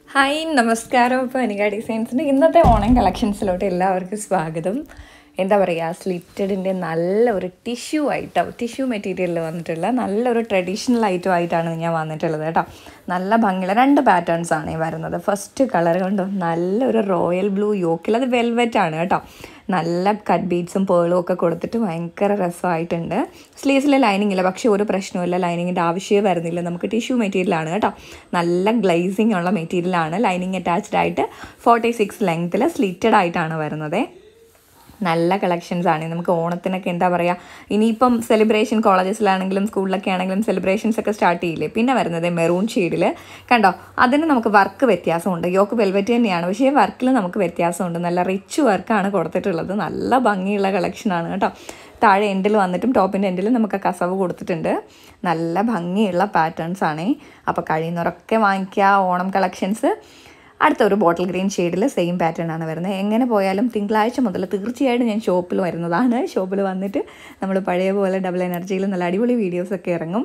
hi നമസ്കാരം ഇപ്പോൾ അനിക ഡിസൈൻസിൻ്റെ ഇന്നത്തെ ഓണം കളക്ഷൻസിലോട്ട് എല്ലാവർക്കും സ്വാഗതം എന്താ പറയുക സ്ലിറ്റഡിൻ്റെ നല്ല ഒരു ടിഷ്യൂ ഐറ്റം ടിഷ്യൂ മെറ്റീരിയലിൽ വന്നിട്ടുള്ള നല്ലൊരു ട്രഡീഷണൽ ഐറ്റം ആയിട്ടാണ് ഞാൻ വന്നിട്ടുള്ളത് കേട്ടോ നല്ല ഭംഗിയുള്ള രണ്ട് പാറ്റേൺസ് ആണ് ഈ വരുന്നത് ഫസ്റ്റ് കളർ കണ്ടോ നല്ലൊരു റോയൽ ബ്ലൂ യോക്കിൽ അത് വെൽവെറ്റ് ആണ് കേട്ടോ നല്ല കട്ട് ബീഡ്സും പേളും ഒക്കെ കൊടുത്തിട്ട് ഭയങ്കര രസമായിട്ടുണ്ട് സ്ലീവ്സിൽ ലൈനിങ് ഇല്ല പക്ഷേ ഒരു പ്രശ്നമില്ല ലൈനിങ്ങിൻ്റെ ആവശ്യമേ വരുന്നില്ല നമുക്ക് ടിഷ്യൂ മെറ്റീരിയലാണ് കേട്ടോ നല്ല ഗ്ലേസിങ് ഉള്ള മെറ്റീരിയലാണ് ലൈനിങ് അറ്റാച്ച്ഡ് ആയിട്ട് ഫോർട്ടി സിക്സ് ലെങ്ത്തിൽ സ്ലിറ്റഡ് ആയിട്ടാണ് വരുന്നത് നല്ല കളക്ഷൻസ് ആണ് നമുക്ക് ഓണത്തിനൊക്കെ എന്താ പറയുക ഇനിയിപ്പം സെലിബ്രേഷൻ കോളേജസിലാണെങ്കിലും സ്കൂളിലൊക്കെ ആണെങ്കിലും സെലിബ്രേഷൻസ് ഒക്കെ സ്റ്റാർട്ട് ചെയ്യില്ലേ പിന്നെ വരുന്നത് മെറൂൺ ഷെയ്ഡിൽ കണ്ടോ അതിന് നമുക്ക് വർക്ക് വ്യത്യാസമുണ്ട് യോക്ക് വെൽവെറ്റ് തന്നെയാണ് പക്ഷേ വർക്കിൽ നമുക്ക് വ്യത്യാസമുണ്ട് നല്ല റിച്ച് വർക്കാണ് കൊടുത്തിട്ടുള്ളത് നല്ല ഭംഗിയുള്ള കളക്ഷനാണ് കേട്ടോ താഴെ എൻഡിൽ വന്നിട്ടും ടോപ്പിൻ്റെ എൻഡിൽ നമുക്ക് കസവ് കൊടുത്തിട്ടുണ്ട് നല്ല ഭംഗിയുള്ള പാറ്റേൺസ് ആണ് അപ്പോൾ കഴിയുന്നവരൊക്കെ വാങ്ങിക്കുക ഓണം കളക്ഷൻസ് അടുത്ത ഒരു ബോട്ടിൽ ഗ്രീൻ ഷെയ്ഡിൽ സെയിം പാറ്റേൺ ആണ് വരുന്നത് എങ്ങനെ പോയാലും തിങ്കളാഴ്ച മുതൽ തീർച്ചയായിട്ടും ഞാൻ ഷോപ്പിൽ വരുന്നതാണ് ഷോപ്പിൽ വന്നിട്ട് നമ്മൾ പഴയ പോലെ ഡബിൾ എനർജിയിൽ നല്ല അടിപൊളി വീഡിയോസൊക്കെ ഇറങ്ങും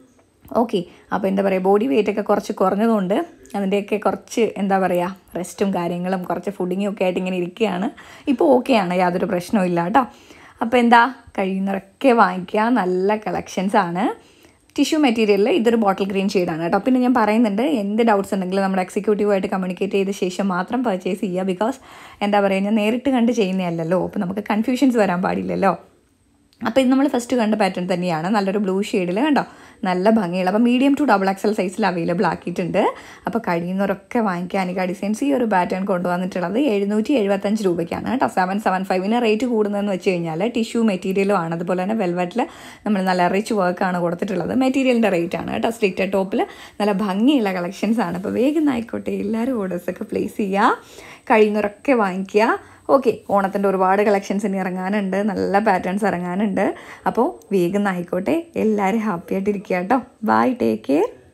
ഓക്കെ അപ്പോൾ എന്താ പറയുക ബോഡി വെയിറ്റ് ഒക്കെ കുറച്ച് കുറഞ്ഞതുകൊണ്ട് അതിൻ്റെയൊക്കെ കുറച്ച് എന്താ പറയുക റെസ്റ്റും കാര്യങ്ങളും കുറച്ച് ഫുഡിങ്ങും ഒക്കെ ആയിട്ട് ഇങ്ങനെ ഇരിക്കുകയാണ് ഇപ്പോൾ ഓക്കെയാണ് യാതൊരു പ്രശ്നവും ഇല്ല കേട്ടോ അപ്പോൾ എന്താ കഴിയുന്നവരൊക്കെ വാങ്ങിക്കുക നല്ല കളക്ഷൻസ് ആണ് ടിഷ്യൂ മെറ്റീരിയലിൽ ഇതൊരു ബോട്ടിൽ ഗ്രീൻ ഷെയ്ഡാണ് കേട്ടോ പിന്നെ ഞാൻ പറയുന്നുണ്ട് എന്ത് ഡൗട്ട്സ് ഉണ്ടെങ്കിലും നമ്മുടെ എക്സിക്യൂട്ടീവായിട്ട് കമ്മ്യൂണിക്കേറ്റ് ചെയ്ത ശേഷം മാത്രം പർച്ചേസ് ചെയ്യുക ബിക്കോസ് എന്താ പറയുക ഞാൻ നേരിട്ട് കണ്ട് ചെയ്യുന്നതല്ലല്ലോ അപ്പോൾ നമുക്ക് കൺഫ്യൂഷൻസ് വരാൻ പാടില്ലല്ലോ അപ്പോൾ ഇത് നമ്മൾ ഫസ്റ്റ് കണ്ട പാറ്റേൺ തന്നെയാണ് നല്ലൊരു ബ്ലൂ ഷെയ്ഡിൽ കണ്ടോ നല്ല ഭംഗിയുള്ള അപ്പോൾ മീഡിയം ടു ഡബിൾ എക്സൽ സൈസിൽ അവൈലബിൾ ആക്കിയിട്ടുണ്ട് അപ്പോൾ കഴിയുന്നവരൊക്കെ വാങ്ങിക്കാൻ അനിക ഡിസൈൻസ് ഈ ഒരു പാറ്റേൺ കൊണ്ടുവന്നിട്ടുള്ളത് എഴുന്നൂറ്റി എഴുപത്തഞ്ച് രൂപയ്ക്കാണ് കേട്ടോ സെവൻ സെവൻ ഫൈവിന് റേറ്റ് കൂടുന്നതെന്ന് വെച്ച് കഴിഞ്ഞാൽ ടിഷ്യൂ മെറ്റീരിയലും ആണ് അതുപോലെ തന്നെ വെൽവെറ്റിൽ നമ്മൾ നല്ല റിച്ച് വർക്കാണ് കൊടുത്തിട്ടുള്ളത് മെറ്റീരിയലിൻ്റെ റേറ്റ് ആണ് കേട്ടോ സ്ലിറ്റർ ടോപ്പിൽ നല്ല ഭംഗിയുള്ള കളക്ഷൻസ് ആണ് അപ്പോൾ വേഗം ആയിക്കോട്ടെ എല്ലാവരും ഓർഡേഴ്സൊക്കെ പ്ലേസ് ചെയ്യുക കഴിയുന്നവരൊക്കെ വാങ്ങിക്കുക ഓക്കെ ഓണത്തിൻ്റെ ഒരുപാട് കളക്ഷൻസ് ഇനി ഇറങ്ങാനുണ്ട് നല്ല പാറ്റേൺസ് ഇറങ്ങാനുണ്ട് അപ്പോൾ വേഗം ആയിക്കോട്ടെ എല്ലാവരും ഹാപ്പി ആയിട്ടിരിക്കുക കേട്ടോ ബൈ ടേക്ക് കെയർ